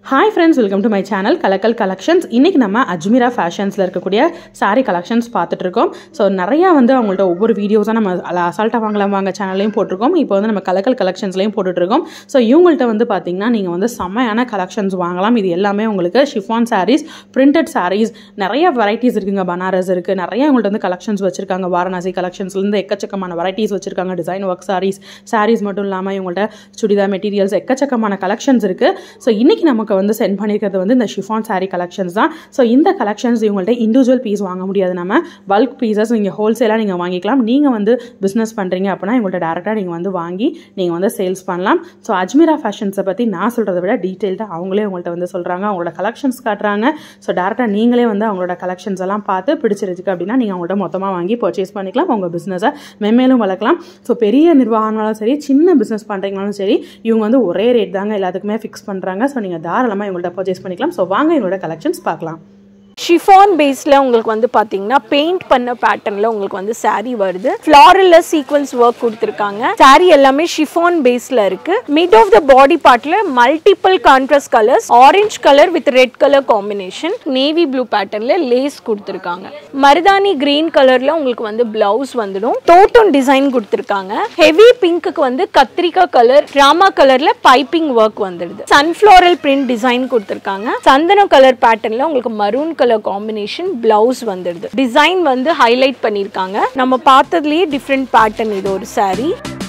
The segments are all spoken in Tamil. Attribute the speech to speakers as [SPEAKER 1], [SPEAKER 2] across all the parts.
[SPEAKER 1] hi friends welcome to my channel கலக்கல் கலெக்ஷன்ஸ் இன்றைக்கி நம்ம அஜ்மீரா ஃபேஷன்ஸில் இருக்கக்கூடிய saree கலெக்ஷன்ஸ் பார்த்துட்டு இருக்கோம் ஸோ நிறையா வந்து அவங்கள்ட்ட ஒவ்வொரு வீடியோஸாக நம்ம அசால்ட்டாக வாங்கலாம் வாங்க சேனல்லையும் போட்டிருக்கோம் இப்போ வந்து நம்ம கலக்கல் கலெக்ஷன்ஸ்லையும் போட்டுட்ருக்கோம் ஸோ இவங்கள்ட்ட வந்து பார்த்தீங்கன்னா நீங்கள் வந்து செம்மையான கலெக்ஷன்ஸ் வாங்கலாம் இது எல்லாமே உங்களுக்கு ஷிஃபான் sarees பிரிண்டட் sarees நிறைய வெரைட்டிஸ் இருக்குங்க பனாரஸ் இருக்குது நிறைய உங்கள்ட்ட வந்து கலெக்ஷன்ஸ் வச்சுருக்காங்க வாரணாசி கலெக்ஷன்ஸ்லேருந்து எக்கச்சக்கமான வெரைட்டிஸ் வச்சுருக்காங்க டிசைன் ஒர்க் sarees sarees மட்டும் இல்லாமல் இவங்கள்ட்ட சுடிதார் மெட்டீரியல்ஸ் எக்கச்சக்கமான கலெக்ஷன்ஸ் இருக்குது ஸோ இன்றைக்கி நமக்கு வந்து சென்ட் பண்ணியிருக்கிறது வந்து இந்த ஷிஃபான் saree கலெக்ஷன்ஸ் தான் ஸோ இந்த கலெக்ஷன்ஸ் இவங்கள்ட்ட இண்டிவிஜுவல் பீஸ் வாங்க முடியாது நம்ம பல்க் பீசஸ் நீங்கள் ஹோல்சேலாக நீங்கள் வாங்கிக்கலாம் நீங்கள் வந்து பிஸ்னஸ் பண்ணுறீங்க அப்படின்னா இவங்கள்ட்ட டேரெக்டாக நீங்கள் வந்து வாங்கி நீங்கள் வந்து சேல்ஸ் பண்ணலாம் ஸோ அஜ்மீரா ஃபேஷன்ஸை பற்றி நான் சொல்கிறத விட டீட்டெயில்டாக அவங்களே உங்கள்கிட்ட வந்து சொல்கிறாங்க அவங்களோட கலெக்ஷன்ஸ் காட்டுறாங்க ஸோ டேரெக்டாக நீங்களே வந்து அவங்களோட கலெக்ஷன்ஸ் எல்லாம் பார்த்து பிடிச்சிருக்கு அப்படின்னா நீங்கள் அவங்கள்ட்ட மொத்தமாக வாங்கி பர்ச்சேஸ் பண்ணிக்கலாம் உங்கள் பிஸ்னஸை மென்மேலும் வளர்க்கலாம் ஸோ பெரிய நிர்வாகம்னாலும் சரி சின்ன பிஸ்னஸ் பண்ணுறீங்கனாலும் சரி இவங்க வந்து ஒரே ரேட் தாங்க எல்லாத்துக்குமே ஃபிக்ஸ் பண்ணுறாங்க ஸோ நீங்கள் தாராளமாக இவங்கள்ட்ட பர்ச்சேஸ் பண்ணிக்கலாம் ஸோ வாங்க இவங்களோட கலெக்ஷன்ஸ் பார்க்கலாம்
[SPEAKER 2] ஷிஃபான் பேஸில் உங்களுக்கு வந்து பார்த்தீங்கன்னா பெயிண்ட் பண்ண பேட்டர்னில் உங்களுக்கு வந்து saree வருது ஃப்ளாரலில் சீக்வன்ஸ் ஒர்க் கொடுத்துருக்காங்க saree எல்லாமே ஷிஃபான் பேஸில் இருக்கு மிட் ஆஃப் த பாடி பார்ட்டில் multiple contrast colours orange colour with red colour combination navy blue பேட்டர்னில் லேஸ் கொடுத்துருக்காங்க மருதாணி கிரீன் கலரில் உங்களுக்கு வந்து பிளவுஸ் வந்துடும் தோட்டம் டிசைன் கொடுத்துருக்காங்க ஹெவி பிங்க்குக்கு வந்து கத்திரிக்காய் கலர் ராமா கலரில் பைப்பிங் ஒர்க் வந்துடுது சன்ஃப்ளோரல் பிரிண்ட் டிசைன் கொடுத்துருக்காங்க சந்தனம் கலர் பேட்டர்னில் உங்களுக்கு மரூன் கலர் காம்பினேஷன் பிளவுஸ் வந்துடுது டிசைன் வந்து ஹைலைட் பண்ணியிருக்காங்க நம்ம பார்த்ததுலேயே டிஃப்ரெண்ட் பேட்டர்ன் இது ஒரு saree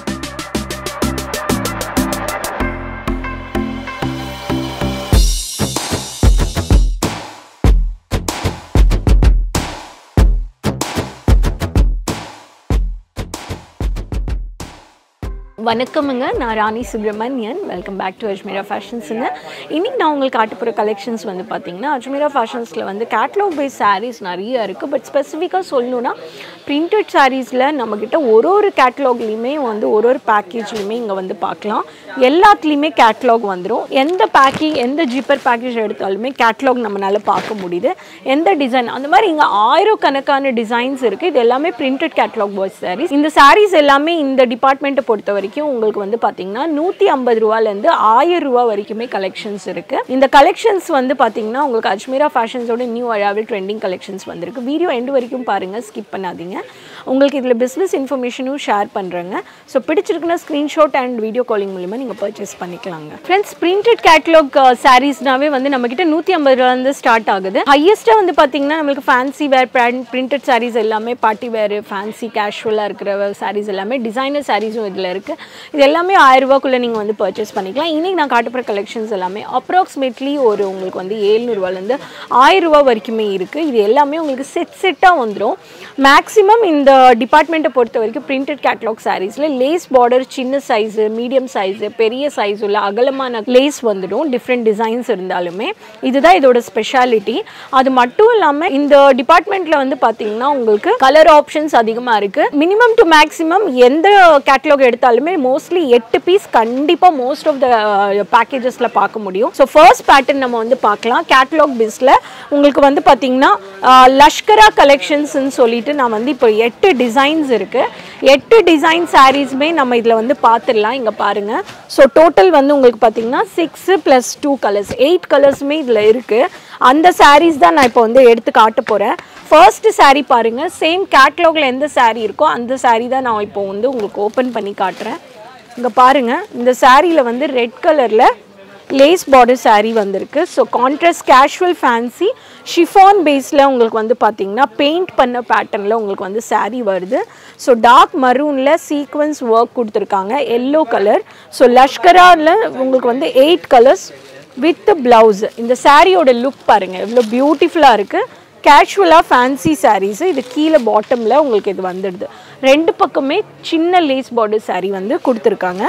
[SPEAKER 2] வணக்கமுங்க நான் Rani Subramanian welcome back to Ajmera ஃபேஷன்ஸுங்க இன்றைக்கி நான் உங்களுக்கு காட்ட போகிற கலெக்ஷன்ஸ் வந்து பார்த்தீங்கன்னா அஜ்மீரா ஃபேஷன்ஸில் வந்து கேட்லாக் பேஸ் sarees நிறைய இருக்குது பட் ஸ்பெசிஃபிக்காக சொல்லணுன்னா பிரிண்டட் சாரீஸில் நம்மக்கிட்ட ஒரு ஒரு கேட்லாக்லேயுமே வந்து ஒரு ஒரு பேக்கேஜ்லையுமே இங்கே வந்து பார்க்கலாம் எல்லாத்துலேயுமே கேட்லாக் வந்துடும் எந்த பேக்கிங் எந்த ஜிப்பர் பேக்கேஜ் எடுத்தாலுமே கேட்லாக் நம்மளால் பார்க்க முடியுது எந்த டிசைன் அந்த மாதிரி இங்கே ஆயிரக்கணக்கான டிசைன்ஸ் இருக்குது இது எல்லாமே பிரிண்டட் கேட்லாக் பாய்ஸ் sarees இந்த sarees எல்லாமே இந்த டிபார்ட்மெண்ட்டை பொறுத்த வரைக்கும் உங்களுக்கு வந்து பார்த்தீங்கன்னா நூற்றி ஐம்பது ரூபாலேருந்து ஆயிரம் ரூபா வரைக்குமே கலெக்ஷன்ஸ் இருக்குது இந்த கலெக்ஷன்ஸ் வந்து பார்த்தீங்கன்னா உங்களுக்கு அஜ்மீரா ஃபேஷன்ஸோட நியூ அராவல் ட்ரெண்டிங் கலெக்ஷன்ஸ் வந்திருக்கு வீடியோ எண்டு வரைக்கும் பாருங்கள் ஸ்கிப் பண்ணாதீங்க உங்களுக்கு இதில் பிஸ்னஸ் இன்ஃபர்மேஷனும் ஷேர் பண்ணுறேங்க ஸோ பிடிச்சிருக்குன்னா ஸ்க்ரீன்ஷாட் அண்ட் வீடியோ காலிங் மூலிமா நீங்கள் பர்ச்சேஸ் பண்ணிக்கலாங்க ஃப்ரெண்ட்ஸ் பிரிண்டட் கேட்லாக் சாரீஸ்னாவே வந்து நம்மக்கிட்ட நூற்றி ஐம்பது ரூபாலேருந்து ஸ்டார்ட் ஆகுது ஹையஸ்ட்டாக வந்து பார்த்தீங்கன்னா நம்மளுக்கு ஃபேன்சி வேர் பிரிண்டட் சாரீஸ் எல்லாமே பார்ட்டி வேர் ஃபேன்சி கேஷுவலாக இருக்கிற சாரீஸ் எல்லாமே டிசைனர் சாரீஸும் இதில் இருக்குது இது எல்லாமே ஆயிரம் ரூபாக்குள்ளே நீங்கள் வந்து பர்ச்சேஸ் பண்ணிக்கலாம் இன்றைக்கி நான் காட்டுப்புற கலெக்ஷன்ஸ் எல்லாமே அப்ராக்சிமேட்லி ஒரு உங்களுக்கு வந்து ஏழ்நூறுவாலேருந்து ஆயிரம் ரூபா வரைக்குமே இருக்குது இது எல்லாமே உங்களுக்கு செட் செட்டாக வந்துடும் மேக்ஸிமம் இந்த டிபார்ட்மெண்ட்டை பொறுத்த வரைக்கும் பிரிண்டட் கேட்லாக் சாரீஸில் லேஸ் பார்டர் சின்ன சைஸு மீடியம் சைஸு பெரிய சைஸ் உள்ள அகலமான லேஸ் வந்துடும் டிஃப்ரெண்ட் டிசைன்ஸ் இருந்தாலுமே இதுதான் இதோட ஸ்பெஷாலிட்டி அது மட்டும் இல்லாமல் இந்த டிபார்ட்மெண்ட்டில் வந்து பார்த்தீங்கன்னா உங்களுக்கு கலர் ஆப்ஷன்ஸ் அதிகமாக இருக்குது மினிமம் டு மேக்ஸிமம் எந்த கேட்லாக் எடுத்தாலுமே மோஸ்ட்லி எட்டு பீஸ் கண்டிப்பாக மோஸ்ட் ஆஃப் த பேக்கேஜஸில் பார்க்க முடியும் ஸோ ஃபர்ஸ்ட் பேட்டர்ன் நம்ம வந்து பார்க்கலாம் கேட்லாக் பிஸில் உங்களுக்கு வந்து பார்த்தீங்கன்னா லஷ்கரா கலெக்ஷன்ஸ்னு சொல்லிட்டு நான் வந்து இப்போ எட்டு டிசைன்ஸ் இருக்குது எட்டு டிசைன் சாரீஸுமே நம்ம இதில் வந்து பார்த்துடலாம் இங்கே பாருங்கள் ஸோ டோட்டல் வந்து உங்களுக்கு பார்த்தீங்கன்னா six plus two colours eight கலர்ஸுமே இதில் இருக்குது அந்த சாரீஸ் தான் நான் இப்போ வந்து எடுத்து காட்ட போகிறேன் ஃபர்ஸ்ட் saree பாருங்கள் சேம் கேட்லாகில் எந்த saree இருக்கோ அந்த saree தான் நான் இப்போ வந்து உங்களுக்கு ஓப்பன் பண்ணி காட்டுறேன் இங்கே பாருங்கள் இந்த சாரியில் வந்து ரெட் கலரில் லேஸ் பார்டர் saree வந்திருக்கு so contrast casual fancy chiffon பேஸில் உங்களுக்கு வந்து பார்த்தீங்கன்னா பெயிண்ட் பண்ண பேட்டர்னில் உங்களுக்கு வந்து saree வருது ஸோ டார்க் மரூனில் சீக்வன்ஸ் ஒர்க் கொடுத்துருக்காங்க எல்லோ கலர் ஸோ லஷ்கராவில் உங்களுக்கு வந்து எயிட் கலர்ஸ் வித் ப்ளவுஸ் இந்த சாரியோட லுக் பாருங்கள் எவ்வளோ பியூட்டிஃபுல்லாக இருக்குது கேஷுவலாக ஃபேன்சி சாரீஸ் இது கீழே பாட்டமில் உங்களுக்கு இது வந்துடுது ரெண்டு பக்கமே சின்ன லேஸ் பார்டர் saree வந்து கொடுத்துருக்காங்க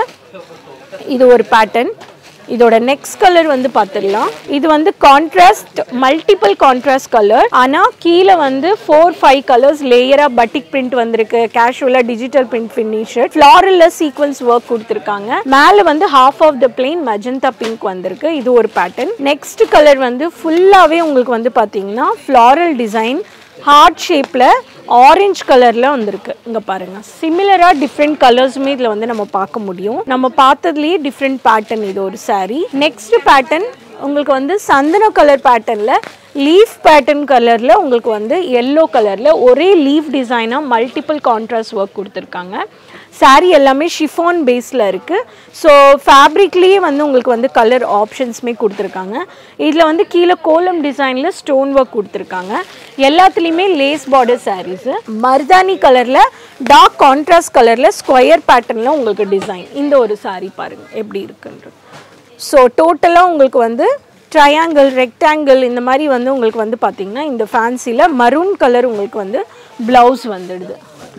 [SPEAKER 2] இது ஒரு பேட்டர்ன் இதோட நெக்ஸ்ட் கலர் வந்து பார்த்துடலாம் இது வந்து கான்ட்ராஸ்ட் மல்டிபிள் கான்ட்ராஸ்ட் கலர் ஆனால் கீழே வந்து ஃபோர் ஃபைவ் கலர்ஸ் லேயராக பட்டிக் பிரிண்ட் வந்திருக்கு கேஷுவலாக டிஜிட்டல் பிரிண்ட் ஃபினிஷ் ஃப்ளாரலில் சீக்வன்ஸ் ஒர்க் கொடுத்துருக்காங்க மேலே வந்து half of the plain magenta pink வந்திருக்கு இது ஒரு பேட்டர்ன் நெக்ஸ்ட் கலர் வந்து ஃபுல்லாகவே உங்களுக்கு வந்து பார்த்தீங்கன்னா ஃப்ளாரல் டிசைன் ஹார்ட் ஷேப்பில் ஆரஞ்சு கலரில் வந்திருக்கு இங்கே பாருங்கள் சிமிலராக டிஃப்ரெண்ட் கலர்ஸுமே இதில் வந்து நம்ம பார்க்க முடியும் நம்ம பார்த்ததுலேயே டிஃப்ரெண்ட் பேட்டர்ன் இது ஒரு saree நெக்ஸ்ட் பேட்டர்ன் உங்களுக்கு வந்து சந்தன கலர் பேட்டர்னில் லீஃப் பேட்டர்ன் கலரில் உங்களுக்கு வந்து எல்லோ கலரில் ஒரே லீஃப் டிசைனாக மல்டிபிள் கான்ட்ராஸ்ட் ஒர்க் கொடுத்துருக்காங்க saree எல்லாமே ஷிஃபான் பேஸில் இருக்குது ஸோ ஃபேப்ரிக்லேயே வந்து உங்களுக்கு வந்து கலர் ஆப்ஷன்ஸுமே கொடுத்துருக்காங்க இதில் வந்து கீழே கோலம் டிசைனில் ஸ்டோன் ஒர்க் கொடுத்துருக்காங்க எல்லாத்துலேயுமே லேஸ் பார்டர் சாரீஸு மருதானி கலரில் டார்க் கான்ட்ராஸ்ட் கலரில் ஸ்கொயர் பேட்டர்னில் உங்களுக்கு டிசைன் இந்த ஒரு saree பாருங்கள் எப்படி இருக்குன்றது ஸோ டோட்டலாக உங்களுக்கு வந்து ட்ரையாங்கிள் ரெக்டாங்கிள் இந்த மாதிரி வந்து உங்களுக்கு வந்து பார்த்தீங்கன்னா இந்த ஃபேன்சியில் மரூன் கலர் உங்களுக்கு வந்து ப்ளவுஸ் வந்துடுது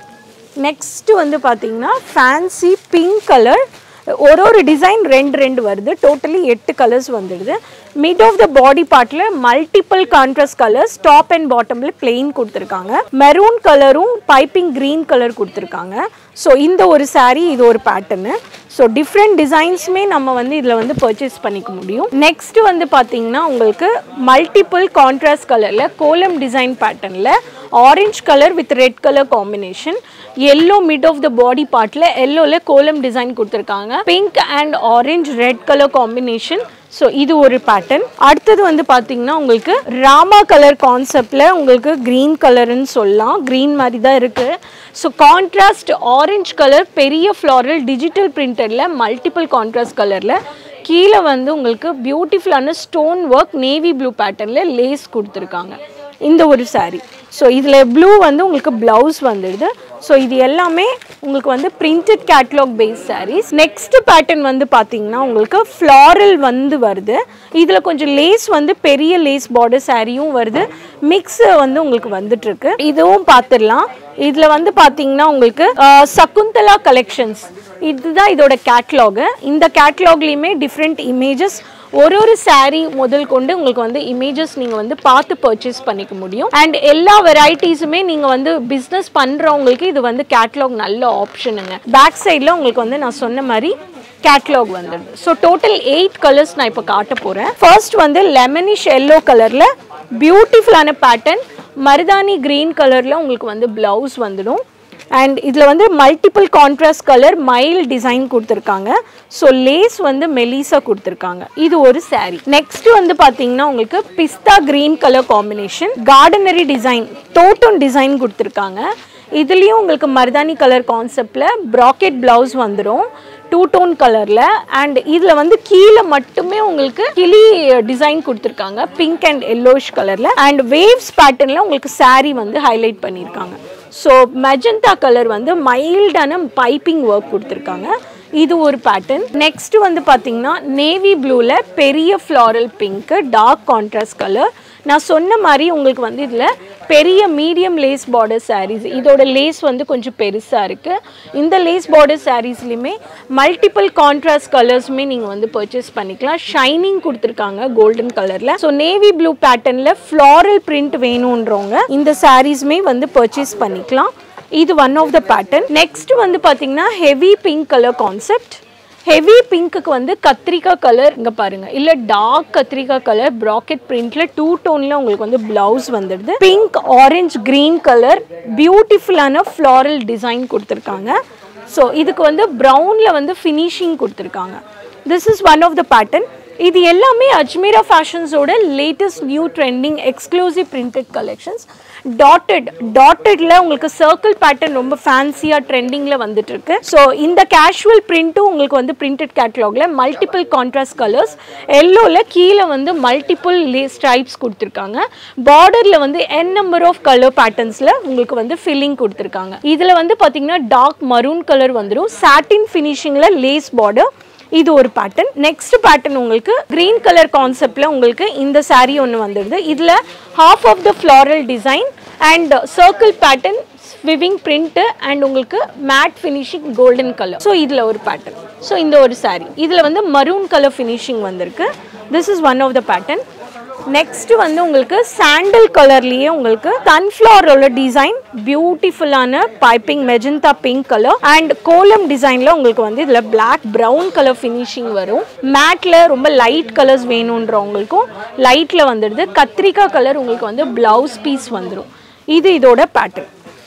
[SPEAKER 2] நெக்ஸ்ட்டு வந்து பார்த்தீங்கன்னா ஃபேன்சி பிங்க் கலர் ஒரு ஒரு டிசைன் ரெண்டு ரெண்டு வருது டோட்டலி எட்டு கலர்ஸ் வந்துடுது மிட் ஆஃப் த பாடி பார்ட்டில் multiple contrast colours top and பாட்டமில் பிளெயின் கொடுத்துருக்காங்க மெரூன் கலரும் பைப்பிங் க்ரீன் கலர் கொடுத்துருக்காங்க ஸோ இந்த ஒரு saree இது ஒரு பேட்டர்னு ஸோ டிஃப்ரெண்ட் டிசைன்ஸுமே நம்ம வந்து இதில் வந்து பர்ச்சேஸ் பண்ணிக்க முடியும் நெக்ஸ்ட் வந்து பார்த்தீங்கன்னா உங்களுக்கு மல்டிபிள் கான்ட்ராஸ்ட் கலரில் கோலம் டிசைன் பேட்டர்னில் orange colour with red colour combination yellow mid of the body பார்ட்டில் எல்லோவில் கோலம் டிசைன் கொடுத்துருக்காங்க pink and orange red colour combination so இது ஒரு பேட்டர்ன் அடுத்தது வந்து பார்த்தீங்கன்னா உங்களுக்கு ராமா கலர் கான்செப்டில் உங்களுக்கு க்ரீன் கலர்னு சொல்லலாம் க்ரீன் மாதிரி தான் இருக்குது ஸோ கான்ட்ராஸ்ட் ஆரஞ்சு கலர் பெரிய ஃப்ளாரல் டிஜிட்டல் பிரிண்டரில் மல்டிபிள் கான்ட்ராஸ்ட் கலரில் கீழே வந்து உங்களுக்கு பியூட்டிஃபுல்லான ஸ்டோன் ஒர்க் நேவி ப்ளூ பேட்டர்னில் லேஸ் கொடுத்துருக்காங்க இந்த ஒரு saree ஸோ இதில் ப்ளூ வந்து உங்களுக்கு ப்ளவுஸ் வந்துடுது ஸோ இது எல்லாமே உங்களுக்கு வந்து printed catalogue base sarees next pattern வந்து பார்த்தீங்கன்னா உங்களுக்கு ஃப்ளாரல் வந்து வருது இதில் கொஞ்சம் லேஸ் வந்து பெரிய லேஸ் பார்டர் சாரியும் வருது மிக்ஸ் வந்து உங்களுக்கு வந்துட்டு இருக்கு இதுவும் பார்த்துடலாம் இதில் வந்து பார்த்தீங்கன்னா உங்களுக்கு அஹ், சகுந்தலா கலெக்ஷன்ஸ் இதுதான் இதோட கேட்லாகு இந்த கேட்லாக்லேயுமே டிஃப்ரெண்ட் இமேஜஸ் ஒரு ஒரு saree முதல் கொண்டு உங்களுக்கு வந்து இமேஜஸ் நீங்கள் வந்து பார்த்து பர்ச்சேஸ் பண்ணிக்க முடியும் அண்ட் எல்லா வெரைட்டிஸுமே நீங்கள் வந்து பிஸ்னஸ் பண்ணுறவங்களுக்கு இது வந்து கேட்லாக் நல்ல ஆப்ஷனுங்க பேக் சைடில் உங்களுக்கு வந்து நான் சொன்ன மாதிரி கேட்லாக் வந்துடுது ஸோ டோட்டல் எயிட் கலர்ஸ் நான் இப்போ காட்ட போகிறேன் ஃபர்ஸ்ட் வந்து லெமனிஷ் எல்லோ கலரில் பியூட்டிஃபுல்லான பேட்டர்ன் மருதாணி க்ரீன் கலரில் உங்களுக்கு வந்து ப்ளவுஸ் வந்துடும் அண்ட் இதில் வந்து multiple contrast colour mile design கொடுத்துருக்காங்க ஸோ லேஸ் வந்து மெலிசா கொடுத்துருக்காங்க இது ஒரு saree நெக்ஸ்ட் வந்து பார்த்தீங்கன்னா உங்களுக்கு பிஸ்தா கிரீன் கலர் காம்பினேஷன் கார்டனரி டிசைன் தோட்டம் டிசைன் கொடுத்துருக்காங்க இதுலேயும் உங்களுக்கு மருதாணி கலர் கான்செப்டில் ப்ராக்கெட் ப்ளவுஸ் வந்துடும் டூ டோன் கலரில் அண்ட் இதில் வந்து கீழே மட்டுமே உங்களுக்கு கிளி டிசைன் கொடுத்துருக்காங்க பிங்க் அண்ட் எல்லோஷ் கலரில் அண்ட் வேவ்ஸ் பேட்டர்னில் உங்களுக்கு saree வந்து ஹைலைட் பண்ணியிருக்காங்க ஸோ மெஜந்தா கலர் வந்து மைல்டான பைப்பிங் ஒர்க் கொடுத்துருக்காங்க இது ஒரு பேட்டர்ன் நெக்ஸ்ட் வந்து பார்த்தீங்கன்னா நேவி ப்ளூவில் பெரிய ஃப்ளாரல் பிங்க்கு டார்க் கான்ட்ராஸ்ட் கலர் நான் சொன்ன மாதிரி உங்களுக்கு வந்து இதில் பெரிய மீடியம் லேஸ் பார்டர் sarees இதோட லேஸ் வந்து கொஞ்சம் பெருசாக இருக்குது இந்த லேஸ் பார்டர் சாரீஸ்லையுமே மல்டிபிள் கான்ட்ராஸ்ட் கலர்ஸுமே நீங்கள் வந்து பர்ச்சேஸ் பண்ணிக்கலாம் ஷைனிங் கொடுத்துருக்காங்க கோல்டன் கலரில் ஸோ நேவி ப்ளூ பேட்டர்னில் ஃப்ளாரல் பிரிண்ட் வேணுன்றவங்க இந்த சாரீஸுமே வந்து பர்ச்சேஸ் பண்ணிக்கலாம் இது one of the pattern next வந்து பார்த்தீங்கன்னா heavy pink colour concept heavy பிங்க்குக்கு வந்து கத்திரிக்காய் கலர் இங்கே பாருங்க இல்லை டார்க் கத்திரிக்காய் கலர் ப்ராக்கெட் பிரிண்ட்ல டூ டோன்ல உங்களுக்கு வந்து பிளவுஸ் வந்துடுது பிங்க் ஆரஞ்சு கிரீன் கலர் பியூட்டிஃபுல்லான ஃப்ளாரல் டிசைன் கொடுத்துருக்காங்க ஸோ இதுக்கு வந்து ப்ரௌனில் வந்து ஃபினிஷிங் கொடுத்துருக்காங்க this is one of the pattern இது எல்லாமே அஜ்மீரா ஃபேஷன்ஸோட latest new trending exclusive printed collections dotted டாட்டட்ல உங்களுக்கு சர்க்கிள் பேட்டர்ன் ரொம்ப ஃபேன்சியாக ட்ரெண்டிங்கில் வந்துட்டு இருக்கு ஸோ இந்த கேஷுவல் பிரிண்ட்டும் உங்களுக்கு வந்து பிரிண்டட் கேட்லாகில் மல்டிபிள் கான்ட்ராஸ்ட் கலர்ஸ் எல்லோவில் கீழே வந்து மல்டிபிள் லே ஸ்ட்ரைப்ஸ் கொடுத்துருக்காங்க பார்டரில் வந்து என் நம்பர் ஆஃப் கலர் பேட்டர்ன்ஸில் உங்களுக்கு வந்து ஃபில்லிங் கொடுத்துருக்காங்க இதில் வந்து பார்த்தீங்கன்னா டார்க் மரூன் கலர் வந்துடும் சாட்டின் ஃபினிஷிங்கில் லேஸ் பார்டர் இது ஒரு பேட்டர்ன் நெக்ஸ்ட் பேட்டர்ன் உங்களுக்கு கிரீன் கலர் கான்செப்ட்ல உங்களுக்கு இந்த saree ஒன்று வந்துடுது இதில் half of the floral design and circle pattern ஸ்விவிங் பிரிண்ட் அண்ட் உங்களுக்கு matte finishing golden colour so இதில் ஒரு பேட்டர்ன் ஸோ இந்த ஒரு saree இதில் வந்து மரூன் கலர் ஃபினிஷிங் வந்திருக்கு this is one of the pattern next வந்து உங்களுக்கு சாண்டல் கலர்லயே உங்களுக்கு சன்ஃப்ளவரோட டிசைன் பியூட்டிஃபுல்லான piping magenta pink colour and kolam டிசைன்ல உங்களுக்கு வந்து இதுல பிளாக் பிரவுன் கலர் ஃபினிஷிங் வரும் மேட்ல ரொம்ப லைட் கலர்ஸ் வேணுன்றவங்களுக்கும் லைட்ல வந்துடுது கத்திரிக்காய் கலர் உங்களுக்கு வந்து பிளவுஸ் பீஸ் வந்துடும் இது இதோட பேட்டர்ன்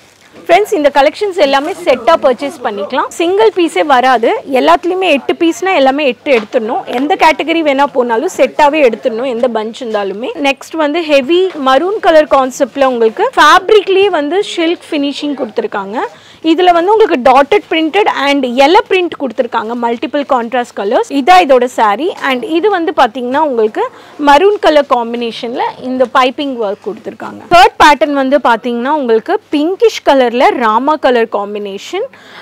[SPEAKER 2] ஃப்ரெண்ட்ஸ் இந்த கலெக்ஷன்ஸ் எல்லாமே செட்டாக பர்ச்சேஸ் பண்ணிக்கலாம் சிங்கிள் பீஸே வராது எல்லாத்துலேயுமே எட்டு பீஸ்னா எல்லாமே எட்டு எடுத்துடணும் எந்த கேட்டகரி வேணால் போனாலும் செட்டாகவே எடுத்துடணும் எந்த பஞ்ச் இருந்தாலுமே நெக்ஸ்ட் வந்து ஹெவி மரூன் கலர் கான்செப்டில் உங்களுக்கு ஃபேப்ரிக்லேயே வந்து ஷில்க் ஃபினிஷிங் கொடுத்துருக்காங்க இதில் வந்து உங்களுக்கு dotted printed and yellow print கொடுத்துருக்காங்க மல்டிபிள் கான்ட்ராஸ்ட் கலர்ஸ் இதான் இதோட saree அண்ட் இது வந்து பார்த்தீங்கன்னா உங்களுக்கு மரூன் கலர் காம்பினேஷனில் இந்த பைப்பிங் ஒர்க் கொடுத்துருக்காங்க தேர்ட் பேட்டர்ன் வந்து பார்த்தீங்கன்னா உங்களுக்கு பிங்கிஷ் கலரில் ராமா கலர் காம்பினேஷன்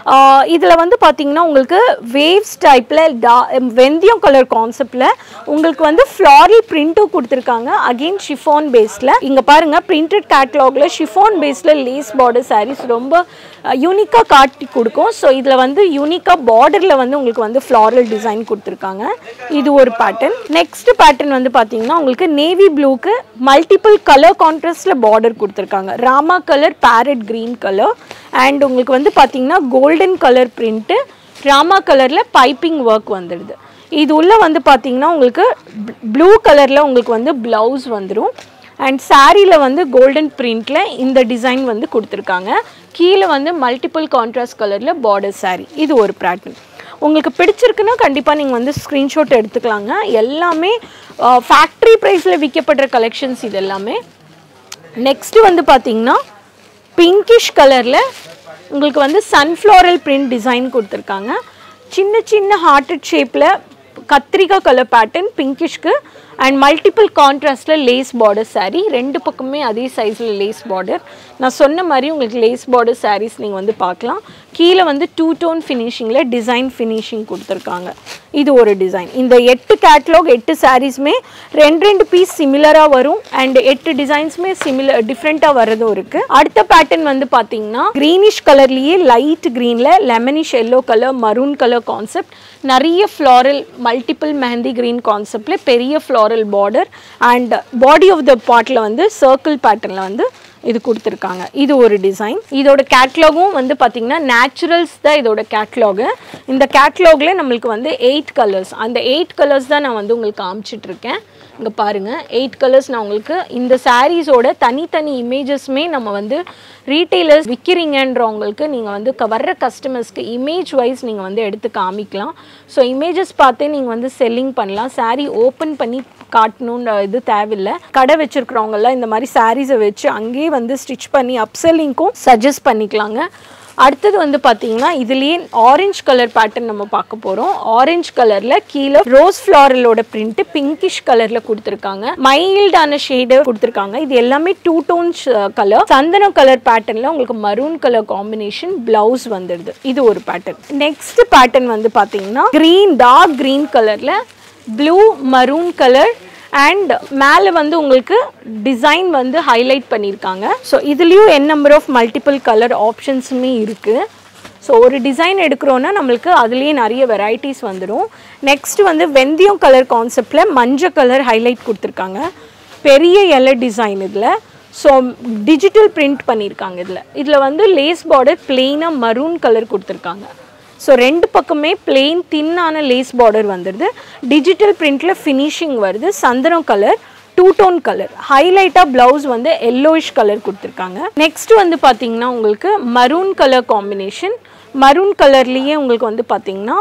[SPEAKER 2] இதில் வந்து பார்த்தீங்கன்னா உங்களுக்கு வேவ்ஸ் டைப்பில் டா வெந்தயம் கலர் கான்செப்டில் உங்களுக்கு வந்து ஃப்ளாரல் பிரிண்ட்டும் கொடுத்துருக்காங்க அகெயின் ஷிஃபான் பேஸில் இங்கே பாருங்கள் பிரிண்டட் கேட்லாகில் ஷிஃபான் பேஸில் லேஸ் பார்டர் sarees ரொம்ப யூனிக்காக காட்டி கொடுக்கும் ஸோ இதில் வந்து யூனிக்காக பார்டரில் வந்து உங்களுக்கு வந்து ஃப்ளாரல் டிசைன் கொடுத்துருக்காங்க இது ஒரு பேட்டர்ன் நெக்ஸ்ட் பேட்டர்ன் வந்து பார்த்தீங்கன்னா உங்களுக்கு நேவி ப்ளூக்கு மல்டிபிள் கலர் கான்ட்ராஸ்டில் பார்டர் கொடுத்துருக்காங்க rama colour parrot green colour and உங்களுக்கு வந்து பார்த்தீங்கன்னா கோல்டன் கலர் பிரிண்ட்டு ராமா கலரில் பைப்பிங் ஒர்க் வந்துடுது இது உள்ள வந்து பார்த்தீங்கன்னா உங்களுக்கு ப்ளூ கலரில் உங்களுக்கு வந்து ப்ளவுஸ் வந்துடும் அண்ட் சாரியில் வந்து கோல்டன் பிரிண்டில் இந்த டிசைன் வந்து கொடுத்துருக்காங்க கீழே வந்து மல்டிபிள் கான்ட்ராஸ்ட் கலரில் பார்டர் saree இது ஒரு பேட்டர்ன் உங்களுக்கு பிடிச்சிருக்குன்னா கண்டிப்பாக நீங்கள் வந்து ஸ்க்ரீன்ஷாட் எடுத்துக்கலாங்க எல்லாமே ஃபேக்ட்ரி ப்ரைஸில் விற்கப்படுற கலெக்ஷன்ஸ் இது எல்லாமே நெக்ஸ்ட்டு வந்து பார்த்தீங்கன்னா பிங்கிஷ் கலரில் உங்களுக்கு வந்து சன்ஃப்ளோரல் பிரிண்ட் டிசைன் கொடுத்துருக்காங்க சின்ன சின்ன ஹார்ட்டட் ஷேப்பில் கத்திரிக்காய் கலர் பேட்டர்ன் பிங்கிஷ்க்கு அண்ட் மல்டிபிள் கான்ட்ராஸ்டில் லேஸ் பார்டர் saree ரெண்டு பக்கமே அதே சைஸில் லேஸ் பார்டர் நான் சொன்ன மாதிரி உங்களுக்கு லேஸ் பார்டர் sarees நீங்கள் வந்து பார்க்கலாம் கீழே வந்து டூ டோன் ஃபினிஷிங்கில் டிசைன் ஃபினிஷிங் கொடுத்துருக்காங்க இது ஒரு டிசைன் இந்த எட்டு கேட்லாக் எட்டு சாரீஸுமே ரெண்டு ரெண்டு பீஸ் சிமிலராக வரும் அண்ட் எட்டு டிசைன்ஸுமே சிமிலர் டிஃப்ரெண்ட்டாக வரதும் இருக்குது அடுத்த பேட்டர்ன் வந்து பார்த்தீங்கன்னா க்ரீனிஷ் கலர்லேயே லைட் க்ரீனில் lemonish yellow colour maroon colour concept நிறைய ஃப்ளாரல் மல்டிபிள் மெஹந்தி க்ரீன் கான்செப்டில் பெரிய floral border and body of the பாட்டில் வந்து சர்க்கிள் பேட்டர்னில் வந்து இது கொடுத்துருக்காங்க இது ஒரு டிசைன் இதோட கேட்லாகும் வந்து பார்த்தீங்கன்னா நேச்சுரல்ஸ் தான் இதோட கேட்லாகு இந்த கேட்லாகில் நம்மளுக்கு வந்து எயிட் கலர்ஸ் அந்த எயிட் கலர்ஸ் தான் நான் வந்து உங்களுக்கு காமிச்சிட்டு இருக்கேன் இங்கே பாருங்கள் எயிட் கலர்ஸ் நான் உங்களுக்கு இந்த சாரீஸோட தனித்தனி இமேஜஸ்மே நம்ம வந்து ரீட்டெயிலர்ஸ் விற்கிறீங்கன்றவங்களுக்கு நீங்கள் வந்து க- வர்ற கஸ்டமர்ஸ்க்கு இமேஜ் வைஸ் நீங்கள் வந்து எடுத்து காமிக்கலாம் ஸோ இமேஜஸ் பார்த்தே நீங்கள் வந்து செல்லிங் பண்ணலாம் saree ஓப்பன் பண்ணி காட்டணுன்ற இது தேவையில்லை கடை வச்சிருக்கிறவங்கெல்லாம் இந்த மாதிரி சாரீஸை வச்சு அங்கேயே வந்து ஸ்டிச் பண்ணி அப்செல்லிங்க்கும் சஜஸ்ட் பண்ணிக்கலாங்க அடுத்தது வந்து பார்த்தீங்கன்னா இதுலேயே ஆரஞ்சு கலர் பேட்டர்ன் நம்ம பார்க்க போகிறோம் ஆரஞ்சு கலரில் கீழே ரோஸ் ஃப்ளாரலோட பிரிண்ட் பிங்கிஷ் கலரில் கொடுத்துருக்காங்க மைல்டான ஷேடு கொடுத்துருக்காங்க இது எல்லாமே டூ டோன்ஸ் கலர் சந்தனம் கலர் பேட்டர்னில் உங்களுக்கு மரூன் கலர் காம்பினேஷன் பிளவுஸ் வந்துடுது இது ஒரு பேட்டர்ன் நெக்ஸ்ட் பேட்டர்ன் வந்து பார்த்தீங்கன்னா க்ரீன் டார்க் க்ரீன் கலரில் ப்ளூ மரூன் கலர் அண்ட் மேலே வந்து உங்களுக்கு டிசைன் வந்து ஹைலைட் பண்ணியிருக்காங்க ஸோ இதுலேயும் N number of multiple colour ஆப்ஷன்ஸுமே இருக்குது ஸோ ஒரு டிசைன் எடுக்கிறோன்னா நம்மளுக்கு அதுலேயே நிறைய வெரைட்டிஸ் வந்துடும் நெக்ஸ்ட் வந்து வெந்தயம் கலர் கான்செப்டில் மஞ்சள் கலர் ஹைலைட் கொடுத்துருக்காங்க பெரிய எல்லை டிசைன் இதில் ஸோ டிஜிட்டல் பிரிண்ட் பண்ணியிருக்காங்க இதில் இதில் வந்து லேஸ் பார்டர் பிளெயினாக மரூன் கலர் கொடுத்துருக்காங்க ஸோ ரெண்டு பக்கமே பிளெயின் தின்னான லேஸ் பார்டர் வந்துடுது டிஜிட்டல் பிரிண்டில் ஃபினிஷிங் வருது சந்தனம் கலர் டூ டோன் கலர் ஹைலைட்டாக ப்ளவுஸ் வந்து எல்லோயிஷ் கலர் கொடுத்துருக்காங்க நெக்ஸ்ட் வந்து பார்த்தீங்கன்னா உங்களுக்கு மரூன் கலர் காம்பினேஷன் மரூன் கலர்லேயே உங்களுக்கு வந்து பார்த்தீங்கன்னா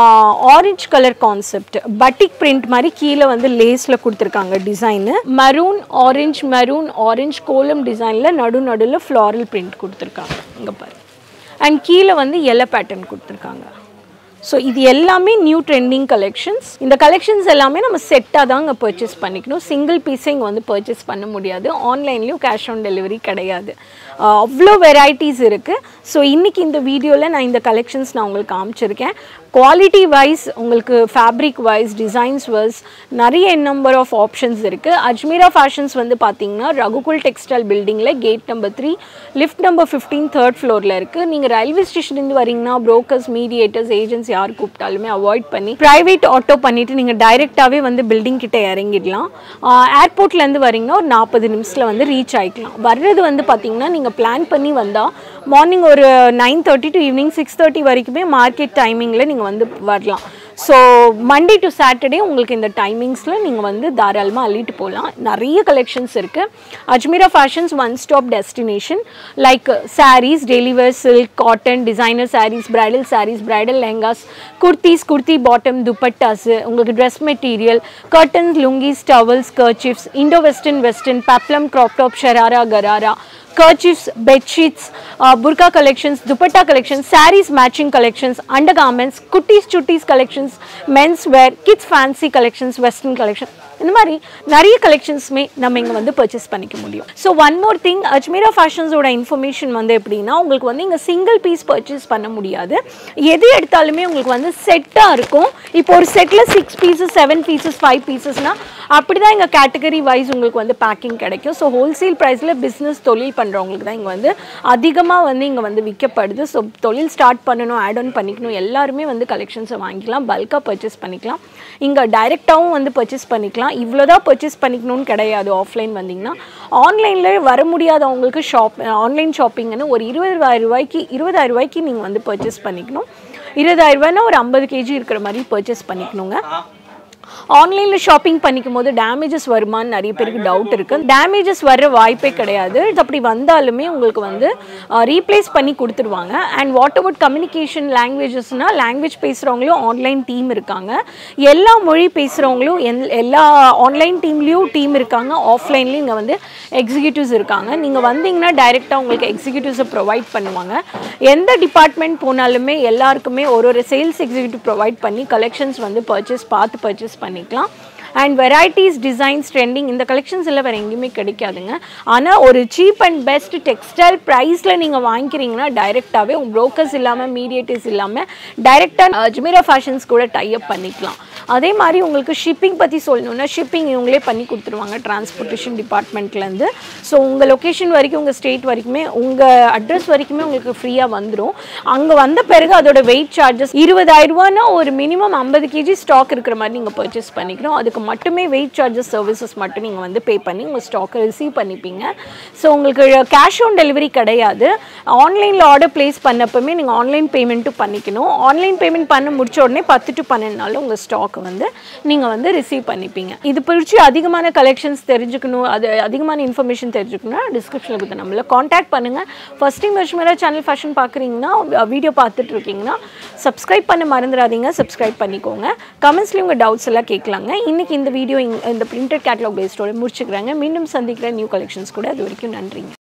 [SPEAKER 2] orange colour concept batik print மாதிரி கீழே வந்து லேஸில் கொடுத்துருக்காங்க design maroon orange maroon orange kolam டிசைனில் நடு நடுவில் ஃப்ளாரல் பிரிண்ட் கொடுத்துருக்காங்க இங்கே பாரு அண்ட் கீழே வந்து எல்லோ பேட்டர்ன் கொடுத்துருக்காங்க ஸோ இது எல்லாமே நியூ ட்ரெண்டிங் கலெக்ஷன்ஸ் இந்த கலெக்ஷன்ஸ் எல்லாமே நம்ம செட்டாக தாங்க பர்ச்சேஸ் பண்ணிக்கணும் சிங்கிள் பீஸை இங்கே வந்து பர்ச்சேஸ் பண்ண முடியாது ஆன்லைன்லேயும் கேஷ் ஆன் டெலிவரி கிடையாது ஆஹ் அவ்வளோ வெரைட்டிஸ் இருக்குது ஸோ இன்றைக்கி இந்த வீடியோவில் நான் இந்த கலெக்ஷன்ஸ் நான் உங்களுக்கு காமிச்சிருக்கேன் குவாலிட்டி வைஸ் உங்களுக்கு ஃபேப்ரிக் வைஸ் டிசைன்ஸ் வைஸ் நிறைய நம்பர் ஆஃப் ஆப்ஷன்ஸ் இருக்குது அஜ்மீரா ஃபேஷன்ஸ் வந்து பார்த்தீங்கன்னா ரகுகுல் டெக்ஸ்டைல் பில்டிங்கில் gate number three lift number fifteen third ஃப்ளோரில் இருக்குது நீங்கள் ரயில்வே ஸ்டேஷன்லேருந்து வரீங்கன்னா புரோக்கர்ஸ் மீடியேட்டர்ஸ் ஏஜென்ட்ஸ் யார் கூப்பிட்டாலுமே அவாய்ட் பண்ணி ப்ரைவேட் ஆட்டோ பண்ணிவிட்டு நீங்கள் டைரெக்டாகவே வந்து பில்டிங் கிட்ட இறங்கிடலாம் ஏர்போர்ட்லேருந்து வரீங்கன்னா ஒரு நாற்பது நிமிஷத்தில் வந்து ரீச் ஆகிக்கலாம் வர்றது வந்து பார்த்தீங்கன்னா நீங்கள் பிளான் பண்ணி வந்தால் மார்னிங் ஒரு nine thirty to evening six thirty வரைக்குமே மார்க்கெட் டைமிங்கில் நீங்கள் வந்து வரலாம் ஸோ மண்டே டு சாட்டர்டே உங்களுக்கு இந்த டைமிங்ஸில் நீங்கள் வந்து தாராளமாக அள்ளிட்டு போகலாம் நிறைய கலெக்ஷன்ஸ் இருக்குது Ajmera fashions one stop destination like sarees daily wear silk cotton designer sarees bridal sarees bridal lehengas kurtis kurti bottom dupattas உங்களுக்கு dress material curtains lungis towels kerchiefs Indo western western peplum crop top sharara gharara kerchiefs bedsheets burqa collections dupatta collections sarees matching collections undergarments குட்டீஸ் சுட்டீஸ் collections men's wear kids fancy collections western collection இந்த மாதிரி நிறைய கலெக்ஷன்ஸுமே நம்ம இங்கே வந்து பர்ச்சேஸ் பண்ணிக்க முடியும் so one more thing Ajmera ஃபேஷன்ஸோட இன்ஃபர்மேஷன் வந்து எப்படின்னா உங்களுக்கு வந்து இங்கே சிங்கிள் பீஸ் பர்ச்சேஸ் பண்ண முடியாது எது எடுத்தாலுமே உங்களுக்கு வந்து செட்டாக இருக்கும் இப்போ ஒரு செட்டில் six pieces seven pieces five பீசஸ்னால் அப்படி தான் இங்கே கேட்டகரி வைஸ் உங்களுக்கு வந்து பேக்கிங் கிடைக்கும் ஸோ ஹோல்சேல் ப்ரைஸில் பிஸ்னஸ் தொழில் பண்ணுறவங்களுக்கு தான் இங்கே வந்து அதிகமாக வந்து இங்கே வந்து விற்கப்படுது ஸோ தொழில் ஸ்டார்ட் பண்ணணும் ஆட் ஆன் பண்ணிக்கணும் எல்லாருமே வந்து கலெக்ஷன்ஸை வாங்கிக்கலாம் பல்காக பர்ச்சேஸ் பண்ணிக்கலாம் இங்கே டைரெக்டாகவும் வந்து பர்ச்சேஸ் பண்ணிக்கலாம் இவ்வளோ தான் பர்ச்சேஸ் பண்ணிக்கணும்னு கிடையாது ஆஃப்லைன் வந்தீங்கன்னா ஆன்லைனில் வர முடியாதவங்களுக்கு ஷாப் ஆன்லைன் ஷாப்பிங்னு ஒரு இருபதாயிரம் ரூபாய்க்கு இருபதாயிரம் ரூபாய்க்கு நீங்கள் வந்து பர்ச்சேஸ் பண்ணிக்கணும் இருபதாயிரம் ரூபாய்னா ஒரு ஐம்பது கேஜி இருக்கிற மாதிரி பர்ச்சேஸ் பண்ணிக்கணுங்க ஆன்லைனில் ஷாப்பிங் பண்ணிக்கும் போது டேமேஜஸ் வருமான்னு நிறைய பேருக்கு டவுட் இருக்குது டேமேஜஸ் வர்ற வாய்ப்பே கிடையாது இது அப்படி வந்தாலுமே உங்களுக்கு வந்து ரீப்ளேஸ் பண்ணி கொடுத்துருவாங்க அண்ட் வாட் அபவுட் கம்யூனிகேஷன் லாங்குவேஜஸ்னால் லாங்குவேஜ் பேசுகிறவங்களும் ஆன்லைன் டீம் இருக்காங்க எல்லா மொழி பேசுகிறவங்களும் எல் எல்லா ஆன்லைன் டீம்லேயும் டீம் இருக்காங்க ஆஃப்லைன்லேயும் இங்கே வந்து எக்ஸிக்யூட்டிவ்ஸ் இருக்காங்க நீங்கள் வந்தீங்கன்னா டைரெக்டாக உங்களுக்கு எக்ஸிக்யூட்டிவ்ஸை ப்ரொவைட் பண்ணுவாங்க எந்த டிபார்ட்மெண்ட் போனாலுமே எல்லாருக்குமே ஒரு ஒரு சேல்ஸ் எக்ஸிக்யூட்டிவ் ப்ரொவைட் பண்ணி கலெக்ஷன்ஸ் வந்து பர்ச்சேஸ் பார்த்து பர்ச்சேஸ் பண்ணிக்கலாம் அண்ட் வெரைட்டிஸ் டிசைன்ஸ் ட்ரெண்டிங் இந்த கலெக்ஷன்ஸ் எல்லாம் வேறு எங்கேயுமே கிடைக்காதுங்க ஆனால் ஒரு சீப் அண்ட் பெஸ்ட் டெக்ஸ்டைல் ப்ரைஸில் நீங்கள் வாங்கிக்கிறீங்கன்னா டைரெக்டாகவே உங்கள் ப்ரோக்கர்ஸ் இல்லாமல் மீடியேட்டர்ஸ் இல்லாமல் டைரெக்டாக அஜ்மீரா ஃபேஷன்ஸ் கூட டைப் பண்ணிக்கலாம் அதே மாதிரி உங்களுக்கு ஷிப்பிங் பற்றி சொல்லணுன்னா ஷிப்பிங் இவங்களே பண்ணி கொடுத்துருவாங்க டிரான்ஸ்போர்ட்டேஷன் டிபார்ட்மெண்ட்லேருந்து ஸோ உங்கள் லொக்கேஷன் வரைக்கும் உங்கள் ஸ்டேட் வரைக்குமே உங்கள் அட்ரஸ் வரைக்குமே உங்களுக்கு ஃப்ரீயாக வந்துடும் அங்கே வந்த பிறகு அதோட வெயிட் சார்ஜஸ் இருபதாயிரம் ரூபான்னா ஒரு மினிமம் ஐம்பது கேஜி ஸ்டாக் இருக்கிற மாதிரி நீங்கள் பர்ச்சேஸ் பண்ணிக்கணும் அதுக்கு மட்டுமே வெயிட் சார்ஜஸ் சர்வீசஸ் மட்டும் நீங்கள் வந்து பே பண்ணி உங்கள் ஸ்டாக்கை ரிசீவ் பண்ணிப்பீங்க ஸோ உங்களுக்கு கேஷ் ஆன் டெலிவரி கிடையாது ஆன்லைனில் ஆர்டர் ப்ளேஸ் பண்ணப்பமே நீங்கள் ஆன்லைன் பேமெண்ட்டும் பண்ணிக்கணும் ஆன்லைன் பேமெண்ட் பண்ண முடிச்ச உடனே பத்து டு பன்னெண்டு நாள் உங்கள் ஸ்டாக் வந்து நீங்கள் வந்து ரிசீவ் பண்ணிப்பீங்க இது பிடிச்சி அதிகமான கலெக்ஷன்ஸ் தெரிஞ்சுக்கணும் அது அதிகமான இன்ஃபர்மேஷன் தெரிஞ்சுக்கணும்னா டிஸ்கிரிப்ஷனில் கொடுத்த நம்மள காண்டாக்ட் பண்ணுங்கள் first time Ajmera channel fashion பார்க்குறீங்கன்னா வீடியோ பார்த்துட்டு இருக்கீங்கன்னா சப்ஸ்கிரைப் பண்ண மறந்துடாதீங்க சப்ஸ்கிரைப் பண்ணிக்கோங்க கமெண்ட்ஸ்லேயும் உங்கள் டவுட்ஸ் எல்லாம் கேட்கலாங்க இன்றைக்கி இந்த வீடியோ இந்த பிரிண்டட் கேட்லாக் பேஸ்டோட முடிச்சுக்கிறாங்க மீண்டும் சந்திக்கிற நியூ கலெக்ஷன்ஸ் கூட அது வரைக்கும் நன்றிங்க